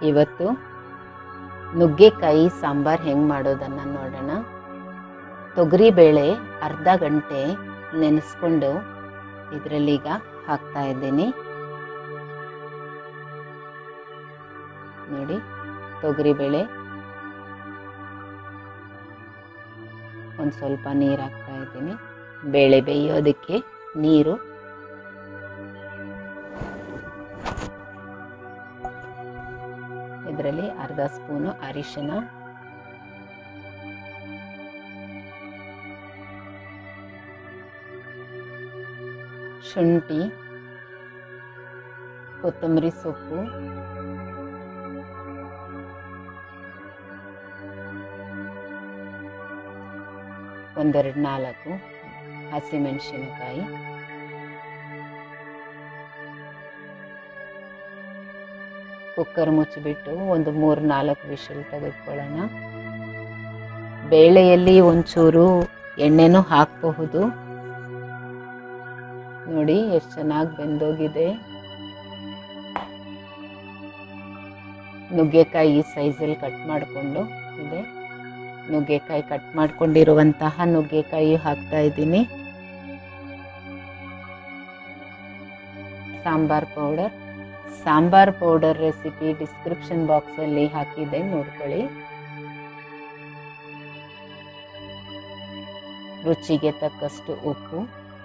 ಇವತ್ತು ನುಗ್ಗೆಕಾಯಿ ಸಾಂಬಾರ್ ಹೆಂಗೆ ಮಾಡೋದನ್ನು ನೋಡೋಣ ತೊಗರಿಬೇಳೆ ಅರ್ಧ ಗಂಟೆ ನೆನೆಸ್ಕೊಂಡು ಇದರಲ್ಲೀಗ ಹಾಕ್ತಾ ಇದ್ದೀನಿ ನೋಡಿ ತೊಗರಿಬೇಳೆ ಒಂದು ಸ್ವಲ್ಪ ನೀರು ಹಾಕ್ತಾ ಇದ್ದೀನಿ ಬೇಳೆ ಬೇಯೋದಕ್ಕೆ ನೀರು ಇದರಲ್ಲಿ ಅರ್ಧ ಸ್ಪೂನು ಅರಿಶಿನ ಶುಂಠಿ ಕೊತ್ತಂಬರಿ ಸೊಪ್ಪು ಒಂದೆರಡು ನಾಲ್ಕು ಹಸಿಮೆಣಸಿನಕಾಯಿ ಕುಕ್ಕರ್ ಮುಚ್ಚಿಬಿಟ್ಟು ಒಂದು ಮೂರು ನಾಲ್ಕು ವಿಷಲ್ ತೆಗೆದುಕೊಳ್ಳೋಣ ಬೇಳೆಯಲ್ಲಿ ಒಂಚೂರು ಎಣ್ಣೆನೂ ಹಾಕಬಹುದು ನೋಡಿ ಎಷ್ಟು ಚೆನ್ನಾಗಿ ಬೆಂದೋಗಿದೆ ನುಗ್ಗೆಕಾಯಿ ಈ ಸೈಜಲ್ಲಿ ಕಟ್ ಮಾಡಿಕೊಂಡು ಇದೆ ನುಗ್ಗೆಕಾಯಿ ಕಟ್ ಮಾಡ್ಕೊಂಡಿರುವಂತಹ ನುಗ್ಗೆಕಾಯಿ ಹಾಕ್ತಾ ಇದ್ದೀನಿ sambar powder sambar powder recipe description ಬಾಕ್ಸಲ್ಲಿ ಹಾಕಿದೆ ನೋಡ್ಕೊಳ್ಳಿ ರುಚಿಗೆ ತಕ್ಕಷ್ಟು ಉಪ್ಪು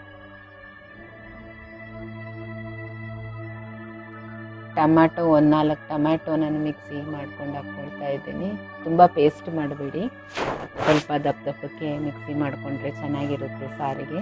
ಟೊಮ್ಯಾಟೊ ಒಂದು ನಾಲ್ಕು ಟೊಮ್ಯಾಟೊ ನಾನು ಮಿಕ್ಸಿ ಮಾಡ್ಕೊಂಡು ಹಾಕ್ಕೊಳ್ತಾ ಇದ್ದೀನಿ ತುಂಬ ಪೇಸ್ಟ್ ಮಾಡಬೇಡಿ ಸ್ವಲ್ಪ ದಪ್ಪ ದಪ್ಪಕ್ಕೆ ಮಿಕ್ಸಿ ಮಾಡಿಕೊಂಡ್ರೆ ಚೆನ್ನಾಗಿರುತ್ತೆ ಸಾರಿಗೆ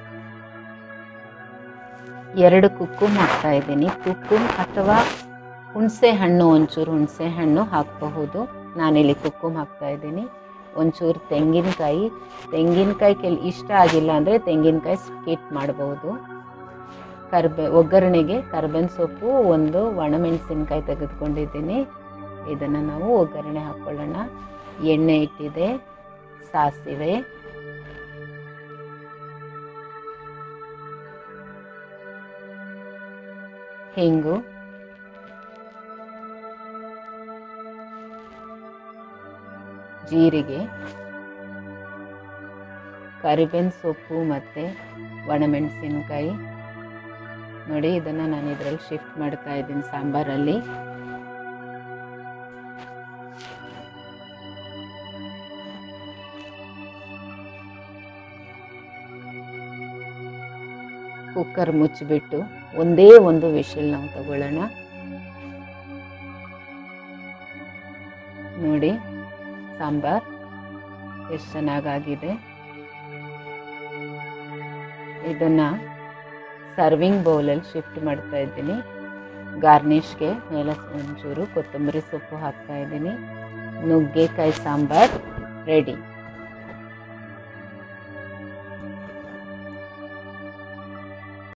ಎರಡು ಕುಕ್ಕುಮ್ ಹಾಕ್ತಾ ಇದ್ದೀನಿ ಕುಕ್ಕುಮ್ ಅಥವಾ ಹುಣಸೆ ಹಣ್ಣು ಒಂಚೂರು ಹುಣಸೆ ಹಣ್ಣು ಹಾಕಬಹುದು ನಾನಿಲ್ಲಿ ಕುಕ್ಕುಮ್ ಹಾಕ್ತಾ ಇದ್ದೀನಿ ಒಂಚೂರು ತೆಂಗಿನಕಾಯಿ ತೆಂಗಿನಕಾಯಿ ಕೆಲ್ ಇಷ್ಟ ಆಗಿಲ್ಲ ಅಂದರೆ ತೆಂಗಿನಕಾಯಿ ಸ್ಕಿಪ್ ಮಾಡಬಹುದು ಕರ್ಬೆ ಒಗ್ಗರಣೆಗೆ ಕರ್ಬೇವಿನ ಸೊಪ್ಪು ಒಂದು ಒಣಮೆಣಸಿನ್ಕಾಯಿ ತೆಗೆದುಕೊಂಡಿದ್ದೀನಿ ಇದನ್ನು ನಾವು ಒಗ್ಗರಣೆ ಹಾಕ್ಕೊಳ್ಳೋಣ ಎಣ್ಣೆ ಇಟ್ಟಿದೆ ಸಾಸಿವೆ ಹಿಂಗು ಜೀರಿಗೆ ಕರಿಬೇವಿನ ಸೊಪ್ಪು ಮತ್ತು ಒಣಮೆಣಸಿನ್ಕಾಯಿ ನೋಡಿ ಇದನ್ನು ನಾನು ಇದರಲ್ಲಿ ಶಿಫ್ಟ್ ಮಾಡ್ತಾ ಇದ್ದೀನಿ ಸಾಂಬಾರಲ್ಲಿ ಕುಕ್ಕರ್ ಮುಚ್ಚಿಬಿಟ್ಟು ಒಂದೇ ಒಂದು ವಿಷಲ್ ನಾವು ತಗೊಳ್ಳೋಣ ನೋಡಿ ಸಾಂಬಾರ್ ಎಷ್ಟು ಚೆನ್ನಾಗಾಗಿದೆ ಇದನ್ನು ಸರ್ವಿಂಗ್ ಬೌಲಲ್ಲಿ ಶಿಫ್ಟ್ ಮಾಡ್ತಾ ಇದ್ದೀನಿ ಗಾರ್ನಿಷ್ಗೆ ಮೇಲೆ ಒಂಚೂರು ಕೊತ್ತಂಬರಿ ಸೊಪ್ಪು ಹಾಕ್ತಾ ಇದ್ದೀನಿ ನುಗ್ಗೆಕಾಯಿ ಸಾಂಬಾರ್ ರೆಡಿ